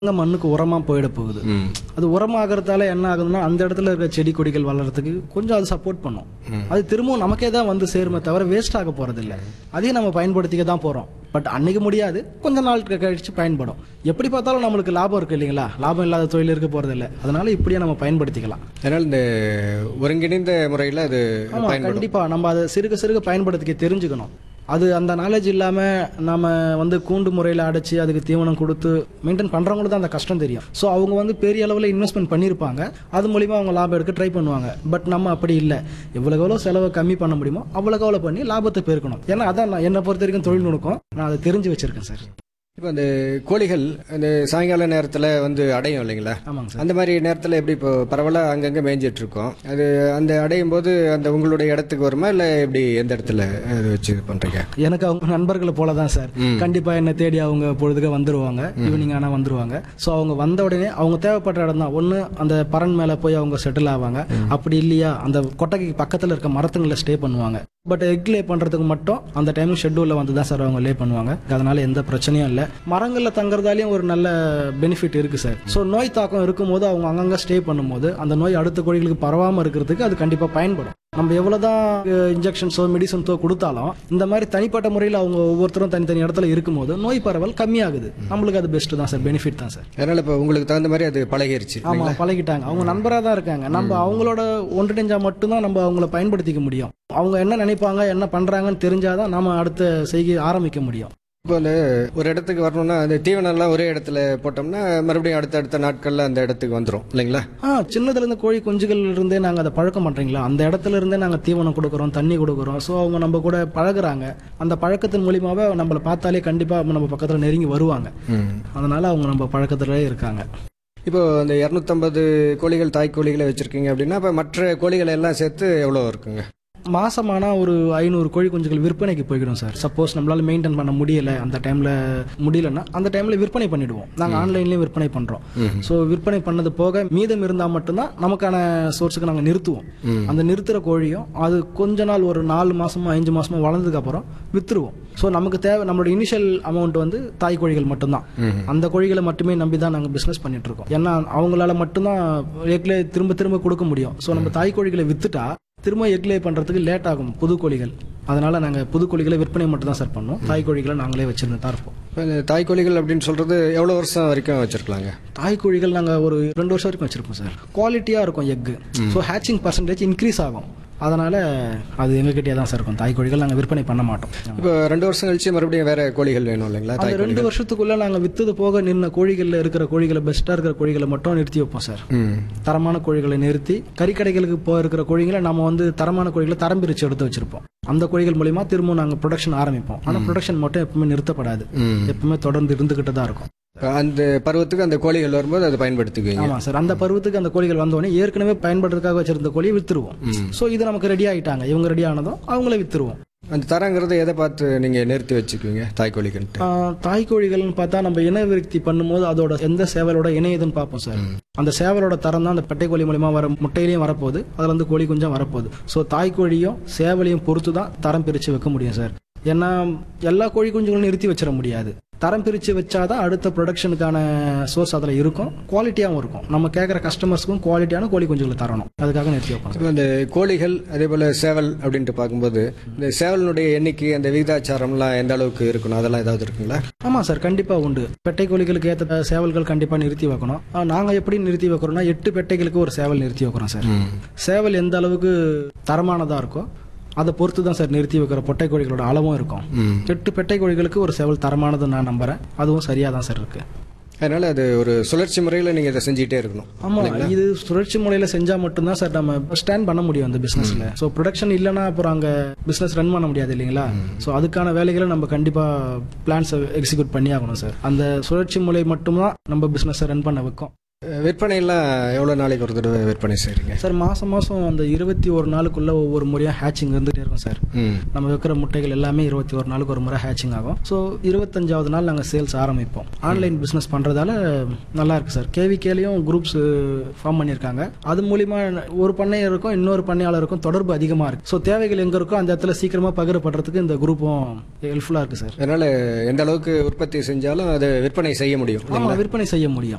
அங்க மண்ணுக்கு உரமா போயிட போகுது ம் அது உரமாகறதால என்ன ஆகுதுன்னா அந்த இடத்துல இருக்க செடி கொடிகள் வளர்றதுக்கு கொஞ்சம் அது சப்போர்ட் பண்ணும் அது திரும்பவும் நமக்கே தான் வந்து சேருமே தவிர வேஸ்ட் ஆக போறது இல்ல அதையும் நம்ம பயன்படுத்திக்க தான் போறோம் பட் அன்னைக்கு முடியாது கொஞ்ச நாள் க- கழிச்சு பயன்படும் எப்படி பார்த்தாலும் நம்மளுக்கு லாபம் இருக்கு இல்லைங்களா லாபம் இல்லாத தொழில் இருக்க போறது இல்ல அதனால இப்படியே நம்ம பயன்படுத்திக்கலாம் அதனால் இந்த ஒருங்கிணைந்த முறையில் அது ஆமா பயன்படும் கண்டிப்பா நம்ம அதை சிறுக சிறுக பயன்படுத்திக்க தெரிஞ்சுக்கணும் அது அந்த நாலேஜ் இல்லாம நாம வந்து கூண்டு முறையில் அடைச்சி அதுக்கு தீவனம் கொடுத்து மெயின்டைன் பண்றவங்களுக்கு தான் அந்த கஷ்டம் தெரியும் ஸோ அவங்க வந்து பெரிய அளவில் இன்வெஸ்ட்மெண்ட் பண்ணியிருப்பாங்க அது மூலியமா அவங்க லாபம் எடுக்க ட்ரை பண்ணுவாங்க பட் நம்ம அப்படி இல்லை எவ்வளவு எவ்வளோ செலவை கம்மி பண்ண முடியுமோ அவ்வளோக்கு எவ்வளோ பண்ணி லாபத்தை பெருக்கணும் ஏன்னா அதான் நான் என்னை பொறுத்த வரைக்கும் தொழில் நுணுக்கம் நான் அதை தெரிஞ்சு வச்சிருக்கேன் சார் இப்போ அந்த கோழிகள் அந்த சாயங்கால நேரத்தில் வந்து அடையும் இல்லைங்களா ஆமாங்க சார் அந்த மாதிரி நேரத்தில் எப்படி இப்போ பரவலாக அங்கங்கே மேய்ஞ்சிட்டு இருக்கோம் அது அந்த அடையும் போது அந்த உங்களுடைய இடத்துக்கு வருமா இல்லை எப்படி எந்த இடத்துல அது வச்சு இது பண்ணுறீங்க எனக்கு அவங்க நண்பர்களை போல தான் சார் கண்டிப்பா என்ன தேடி அவங்க பொழுதுக வந்துருவாங்க ஈவினிங் ஆனா வந்துருவாங்க ஸோ அவங்க வந்த உடனே அவங்க தேவைப்பட்ட இடம் தான் ஒன்று அந்த பறன் மேல போய் அவங்க செட்டில் ஆவாங்க அப்படி இல்லையா அந்த கொட்டகைக்கு பக்கத்துல இருக்க மரத்துங்களை ஸ்டே பண்ணுவாங்க பட் எக் லே பண்றதுக்கு மட்டும் அந்த டைம் ஷெட்யூல்ல வந்து தான் சார் அவங்க லே பண்ணுவாங்க அதனால எந்த பிரச்சனையும் இல்லை மரங்கள்ல தங்குறதாலையும் ஒரு நல்ல பெனிஃபிட் இருக்கு சார் ஸோ நோய் தாக்கம் இருக்கும்போது அவங்க அங்கங்க ஸ்டே பண்ணும்போது அந்த நோய் அடுத்த கோழிகளுக்கு பரவாம இருக்கிறதுக்கு அது கண்டிப்பா பயன்படும் நம்ம எவ்வளவுதான் இன்ஜெக்ஷன்ஸோ மெடிசன்ஸோ கொடுத்தாலும் இந்த மாதிரி தனிப்பட்ட முறையில் அவங்க ஒவ்வொருத்தரும் தனித்தனி இடத்துல இருக்கும்போது நோய் பரவல் கம்மியாகுது நம்மளுக்கு அது பெஸ்ட் தான் சார் பெனிஃபிட் தான் சார் அதனால் இப்போ உங்களுக்கு தகுந்த மாதிரி அது பழகிருச்சு ஆமா பழகிட்டாங்க அவங்க நண்பரா தான் இருக்காங்க நம்ம அவங்களோட ஒன்றிணைஞ்சா மட்டும்தான் நம்ம அவங்கள பயன்படுத்திக்க முடியும் அவங்க என்ன நினைப்பாங்க என்ன பண்றாங்கன்னு தெரிஞ்சாதான் நாம அடுத்த செய்கை ஆரம்பிக்க முடியும் இப்போ அந்த ஒரு இடத்துக்கு வரணும்னா அந்த தீவனம்லாம் ஒரே இடத்துல போட்டோம்னா மறுபடியும் அடுத்த அடுத்த நாட்களில் அந்த இடத்துக்கு வந்துடும் இல்லைங்களா ஆ சின்னதுல இருந்து கோழி குஞ்சுகள் இருந்தே நாங்க அதை பழக்கம் பண்றீங்களா அந்த இடத்துல இருந்தே நாங்க தீவனம் கொடுக்குறோம் தண்ணி கொடுக்குறோம் ஸோ அவங்க நம்ம கூட பழகுறாங்க அந்த பழக்கத்தின் மூலியமாவே நம்மளை பார்த்தாலே கண்டிப்பா நம்ம பக்கத்துல நெருங்கி வருவாங்க அதனால அவங்க நம்ம பழக்கத்திலே இருக்காங்க இப்போ அந்த இரநூத்தம்பது கோழிகள் தாய் கோழிகளை வச்சிருக்கீங்க அப்படின்னா இப்போ மற்ற கோழிகளை எல்லாம் சேர்த்து எவ்வளோ இருக்குங்க மாசமானா ஒரு ஐநூறு கோழி குஞ்சுகள் விற்பனைக்கு போய்க்கிறோம் சார் சப்போஸ் நம்மளால மெயின்டைன் பண்ண முடியல அந்த டைம்ல முடியலன்னா அந்த டைம்ல விற்பனை பண்ணிடுவோம் நாங்க ஆன்லைன்லயும் விற்பனை பண்றோம் ஸோ விற்பனை பண்ணது போக மீதம் இருந்தா மட்டும்தான் நமக்கான சோர்ஸுக்கு நாங்க நிறுத்துவோம் அந்த நிறுத்துற கோழியும் அது கொஞ்ச நாள் ஒரு நாலு மாசமோ அஞ்சு மாசமோ வளர்ந்ததுக்கு அப்புறம் வித்துருவோம் ஸோ நமக்கு தேவை நம்மளோட இனிஷியல் அமௌண்ட் வந்து தாய் கோழிகள் மட்டும்தான் அந்த கோழிகளை மட்டுமே நம்பி தான் நாங்கள் பிஸ்னஸ் பண்ணிட்டு இருக்கோம் ஏன்னா அவங்களால மட்டும்தான் எக்லே திரும்ப திரும்ப கொடுக்க முடியும் ஸோ நம்ம தாய் கோழிகளை வித்துட்டா திரும்ப எக்லே பண்றதுக்கு லேட் ஆகும் புது கோழிகள் அதனால நாங்க புது கோழிகளை விற்பனை மட்டும் தான் சார் பண்ணோம் தாய் கோழிகளை நாங்களே வச்சிருந்து தான் இருப்போம் இப்போ இந்த தாய் கோழிகள் அப்படின்னு சொல்றது எவ்வளோ வருஷம் வரைக்கும் வச்சிருக்கலாங்க தாய் கோழிகள் நாங்க ஒரு ரெண்டு வருஷம் வரைக்கும் வச்சிருப்போம் சார் குவாலிட்டியா இருக்கும் egg so hatching percentage increase ஆகும் அதனால அது எங்ககிட்டயே தான் சார் இருக்கும் தாய் கோழிகள் நாங்க விற்பனை பண்ண மாட்டோம் இப்போ ரெண்டு வருஷம் கழிச்சு மறுபடியும் வேற கோழிகள் வேணும் இல்லைங்களா அந்த தாய் ரெண்டு வருஷத்துக்குள்ள நாங்க வித்தது போக நின்ன கோழிகள்ல இருக்கிற கோழிகளை பெஸ்டா இருக்கிற கோழிகளை மட்டும் நிறுத்தி வைப்போம் சார் ம் தரமான கோழிகளை நிறுத்தி கறிக்கடைகளுக்கு போய் இருக்கிற கோழிகளை நம்ம வந்து தரமான கோழிகளை தரம் பிரிச்சு எடுத்து வச்சிருப்போம் அந்த கோழிகள் மூலியமா திரும்ப நாங்க ப்ரொடக்ஷன் ஆரம்பிப்போம் ஆனா ப்ரொடக்ஷன் மட்டும் எப்பவுமே நிறுத்தப்படாது ம் எப்பவுமே தொடர்ந்து இருந்துகிட்டு தான் இருக்கும் இப்போ அந்த பருவத்துக்கு அந்த கோழிகள் வரும்போது அதை பயன்படுத்திக்குவீங்க ஆமா சார் அந்த பருவத்துக்கு அந்த கோழிகள் வந்தோடனே ஏற்கனவே பயன்படுறதுக்காக வச்சிருந்த கோழியை வித்துருவோம் சோ இது நமக்கு ரெடி ஆயிட்டாங்க இவங்க ரெடி ஆனதும் அவங்கள வித்துருவோம் அந்த தரங்கிறத எதை பார்த்து நீங்க நிறுத்தி வச்சுக்குவீங்க தாய் கோழிகள்ட்டு ஆஹ், தாய் கோழிகள்னு பார்த்தா நம்ம இன விருத்தி பண்ணும்போது அதோட எந்த சேவலோட இணையுதுன்னு பார்ப்போம் சார் அந்த சேவலோட தரம் தான் அந்த பெட்டை கோழி மூலியமா வர முட்டையிலையும் வரப்போகுது அதுல இருந்து கோழி குஞ்சம் வரப்போகுது ஸோ தாய் கோழியும் சேவலையும் பொறுத்து தான் தரம் பிரிச்சு வைக்க முடியும் சார் ஏன்னா எல்லா கோழி குஞ்சுகளும் நிறுத்தி வச்சிட முடியாது தரம் பிரிச்சு வச்சாதான் அடுத்த ப்ரொடக்ஷனுக்கான சோர்ஸ் அதில் இருக்கும் குவாலிட்டியாகவும் இருக்கும் நம்ம கேட்குற கஸ்டமர்ஸ்க்கும் குவாலிட்டியான கோழி குஞ்சுகளை தரணும் அதுக்காக நிறுத்தி வைப்போம் இப்போ அந்த கோழிகள் அதே போல சேவல் அப்படின்ட்டு பார்க்கும்போது இந்த சேவலினுடைய எண்ணிக்கை அந்த விகிதாச்சாரம்லாம் எந்த அளவுக்கு இருக்கணும் அதெல்லாம் ஏதாவது இருக்குங்களா ஆமா சார் கண்டிப்பா உண்டு பெட்டை கோழிகளுக்கு ஏற்ற சேவல்கள் கண்டிப்பா நிறுத்தி வைக்கணும் ஆ, நாங்க எப்படி நிறுத்தி வைக்கிறோம்னா எட்டு பெட்டைகளுக்கு ஒரு சேவல் நிறுத்தி வைக்கிறோம் சார் சேவல் எந்த அளவுக்கு தரமானதா இருக்கோ அதை பொறுத்து தான் சார் நிறுத்தி வைக்கிற பொட்டை கோழிகளோட அளவும் இருக்கும் ம் எட்டு பெட்டை கோழிகளுக்கு ஒரு சேவல் தரமானது நான் நம்புறேன் அதுவும் சரியா தான் சார் இருக்கு அதனால அது ஒரு சுழற்சி முறையில் நீங்க இதை செஞ்சுட்டே இருக்கணும் ஆமா இது சுழற்சி முறையில செஞ்சா மட்டும்தான் சார் நம்ம ஸ்டாண்ட் பண்ண முடியும் அந்த பிசினஸ்ல சோ ப்ரொடக்ஷன் இல்லைன்னா அப்புறம் அங்க பிசினஸ் ரன் பண்ண முடியாது இல்லைங்களா சோ அதுக்கான வேலைகளை நம்ம கண்டிப்பா பிளான்ஸ் எக்ஸிக்யூட் பண்ணி ஆகணும் சார் அந்த சுழற்சி முறை மட்டும்தான் நம்ம பிசினஸ் ரன் பண்ண வைக்கும் அஹ் விற்பனையெல்லாம் எவ்வளோ நாளைக்கு ஒரு தடவை விற்பனை செய்றீங்க சார் மாசம் மாசம் அந்த இருபத்தி ஒரு நாளுக்குள்ள ஒவ்வொரு முறையா ஹேச்சிங் இருந்துட்டே இருக்கும் சார் ம் நம்ம வைக்கிற முட்டைகள் எல்லாமே இருபத்தி ஒரு நாளுக்கு ஒரு முறை ஹேச்சிங் ஆகும் ஸோ இருபத்தஞ்சாவது நாள் நாங்கள் சேல்ஸ் ஆரம்பிப்போம் ஆன்லைன் பிஸ்னஸ் பண்ணுறதால நல்லா இருக்கு சார் கேவிகேலையும் குரூப்ஸ் ஃபார்ம் பண்ணியிருக்காங்க அது மூலிமா ஒரு பண்ணையருக்கும் இன்னொரு பண்ணையாளருக்கும் தொடர்பு அதிகமாக இருக்கு ஸோ தேவைகள் எங்கே இருக்கோ அந்த இடத்துல சீக்கிரமாக பகிரப்படுறதுக்கு இந்த குரூப்பும் ஹெல்ப்ஃபுல்லாக இருக்கு சார் அதனால எந்த அளவுக்கு உற்பத்தி செஞ்சாலும் அதை விற்பனை செய்ய முடியும் ஆமாம் விற்பனை செய்ய முடியும்